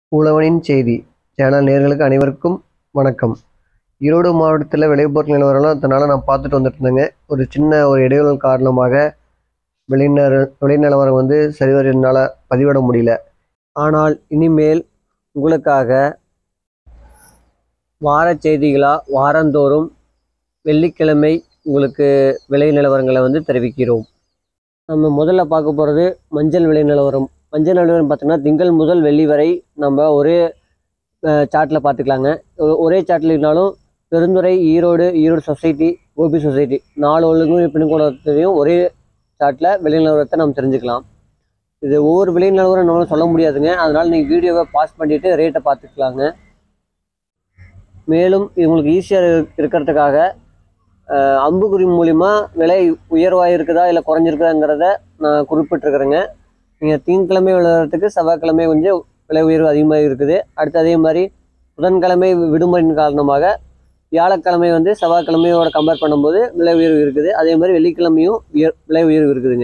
உழவனின் செய்தி சேனல் நேயர்களுக்கு அனைவருக்கும் வணக்கம் ஈரோடு மாவட்டத்தில் விளைபொருள் நிலவரம்லாம் அதனால் நான் பார்த்துட்டு வந்துட்டு இருந்தேங்க ஒரு சின்ன ஒரு இடைவெளி காரணமாக விளைநிற விளை நிலவரம் வந்து சரிவர என்னால் பதிவிட முடியல ஆனால் இனிமேல் உங்களுக்காக வார செய்திகளாக வாரந்தோறும் வெள்ளிக்கிழமை உங்களுக்கு விலை நிலவரங்களை வந்து தெரிவிக்கிறோம் நம்ம முதல்ல பார்க்க போகிறது மஞ்சள் விலை நிலவரம் மஞ்சள் நிலவரம் பார்த்தீங்கன்னா திங்கள் முதல் வெள்ளி வரை நம்ம ஒரே சார்ட்டில் பார்த்துக்கலாங்க ஒ- ஒரே சார்ட்டில் இருந்தாலும் பெருந்துறை ஈரோடு ஈரோடு சொசைட்டி கோபி சொசைட்டி நாலு ஒழுங்கும் பின்கோடத்தையும் ஒரே சார்ட்டில் விலை நிலவரத்தை நம்ம தெரிஞ்சுக்கலாம் இது ஒவ்வொரு விலை நிலவரம் நம்மளால சொல்ல முடியாதுங்க அதனால் நீங்கள் வீடியோவை பாஸ் பண்ணிவிட்டு ரேட்டை பார்த்துக்கலாங்க மேலும் இது உங்களுக்கு ஈஸியாக இருக்கிறதுக்காக அஹ், அம்புக்குறி மூலிமா விலை உயர்வாக இருக்குதா இல்லை குறைஞ்சிருக்குதாங்கிறத நான் குறிப்பிட்டிருக்கிறேங்க நீங்கள் திங்கக்கிழமை விளையாடுறதுக்கு செவ்வாய்க்கிழமை கொஞ்சம் விலை உயர்வு அதிகமாக இருக்குது அடுத்து அதே மாதிரி புதன்கிழமை விடுமுறையின் காரணமாக வியாழக்கிழமை வந்து செவ்வாய்க்கிழமையோட கம்பேர் பண்ணும்போது விலை உயர்வு இருக்குது அதே மாதிரி வெள்ளிக்கிழமையும் உயர் விலை உயர்வு இருக்குதுங்க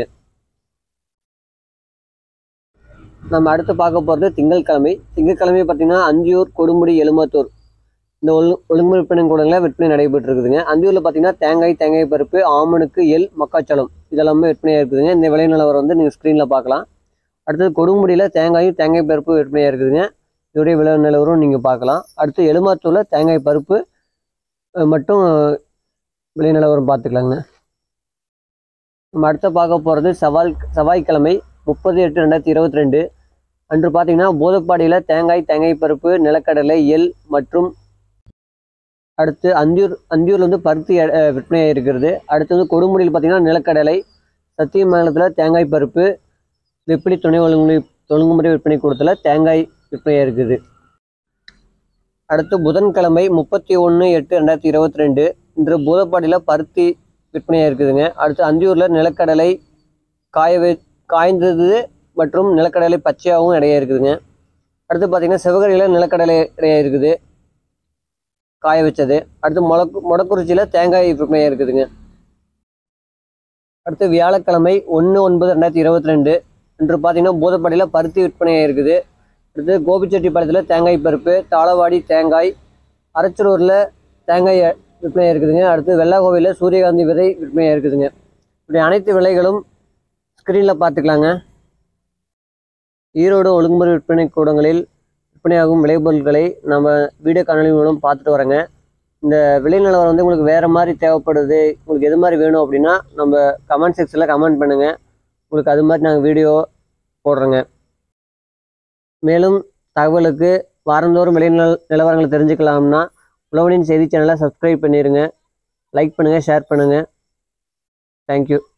நம்ம அடுத்து பார்க்க போகிறது திங்கட்கிழமை திங்கட்கிழமை பார்த்தீங்கன்னா அந்தியூர் கொடுமுடி எலுமத்தூர் இந்த ஒழு ஒழுங்கு விற்பனை கூடங்களில் விற்பனை நடைபெற்று இருக்குதுங்க அந்தியூரில் பார்த்தீங்கன்னா தேங்காய் தேங்காய் பருப்பு ஆமணுக்கு எள் மக்காச்சோளம் இதெல்லாமே விற்பனையாக இருக்குதுங்க இந்த விலை நிலவரம் வந்து நீங்கள் ஸ்க்ரீனில் பார்க்கலாம் அடுத்தது கொடுமுடியில் தேங்காயும் தேங்காய் பருப்பு விற்பனையாக இருக்குதுங்க இதோடைய விலை நிலவரம் நீங்கள் பார்க்கலாம் அடுத்து எலுமாத்தூரில் தேங்காய் பருப்பு அஹ், மட்டும் விலை நிலவரம் பார்த்துக்கலாங்க நம்ம அடுத்து பார்க்க போகிறது செவ்வாய் செவ்வாய்க்கிழமை முப்பது எட்டு ரெண்டாயிரத்தி இருபத்தி ரெண்டு அன்று பார்த்தீங்கன்னா போதப்பாடியில் தேங்காய் தேங்காய் பருப்பு நிலக்கடலை எள் மற்றும் அடுத்து அந்தியூர் அந்தியூரில் வந்து பருத்தி அஹ், விற்பனையாக இருக்கிறது அடுத்து வந்து கொடுமுடியில் பார்த்தீங்கன்னா நிலக்கடலை சத்தியமங்கலத்தில் தேங்காய் பருப்பு வெப்பிலி துணை ஒழுங்குமுறை ஒழுங்குமுறை விற்பனை கூடத்தில் தேங்காய் விற்பனையாக இருக்குது அடுத்து புதன்கிழமை முப்பத்தி ஒன்று எட்டு ரெண்டாயிரத்தி இருபத்தி ரெண்டு இன்று பூதப்பாடியில் பருத்தி விற்பனையாக இருக்குதுங்க அடுத்து அந்தியூரில் நிலக்கடலை காய வை காய்ந்தது மற்றும் நிலக்கடலை பச்சையாகவும் இடையே இருக்குதுங்க அடுத்து பார்த்தீங்கன்னா சிவகரியில் நிலக்கடலை இடையே இருக்குது காய வச்சது அடுத்து மொளக்கு மொடக்குறிச்சியில் தேங்காய் விற்பனையாக இருக்குதுங்க அடுத்து வியாழக்கிழமை ஒன்று ஒன்பது ரெண்டாயிரத்தி இருபத்தி ரெண்டு இன்று பார்த்தீங்கன்னா பூதப்பாடியில் பருத்தி விற்பனையாக இருக்குது அடுத்து கோபிச்செட்டிப்பாளையத்தில் தேங்காய் பருப்பு தாளவாடி தேங்காய் அரச்சலூரில் தேங்காய் விற்பனையாக இருக்குதுங்க அடுத்து வெள்ளாகோவிலில் சூரியகாந்தி விதை விற்பனையாக இருக்குதுங்க இப்படி அனைத்து விலைகளும் ஸ்க்ரீனில் பார்த்துக்கலாங்க ஈரோடு ஒழுங்குமுறை விற்பனை கூடங்களில் விற்பனையாகும் விளைபொருட்களை நம்ம வீடியோ காணொலி மூலம் பார்த்துட்டு வரேங்க இந்த விலை நிலவரம் வந்து உங்களுக்கு வேறு மாதிரி தேவைப்படுது உங்களுக்கு எது மாதிரி வேணும் அப்படின்னா நம்ம கமெண்ட் செக்ஷனில் கமெண்ட் பண்ணுங்கள் உங்களுக்கு அது மாதிரி நாங்கள் வீடியோ போடுறோங்க மேலும் தகவலுக்கு வாரந்தோறும் விலை நில நிலவரங்களை தெரிஞ்சுக்கலாம்னா உழவனின் செய்தி சேனலை சப்ஸ்கிரைப் பண்ணிடுங்க லைக் பண்ணுங்கள் ஷேர் பண்ணுங்கள் தேங்க்யூ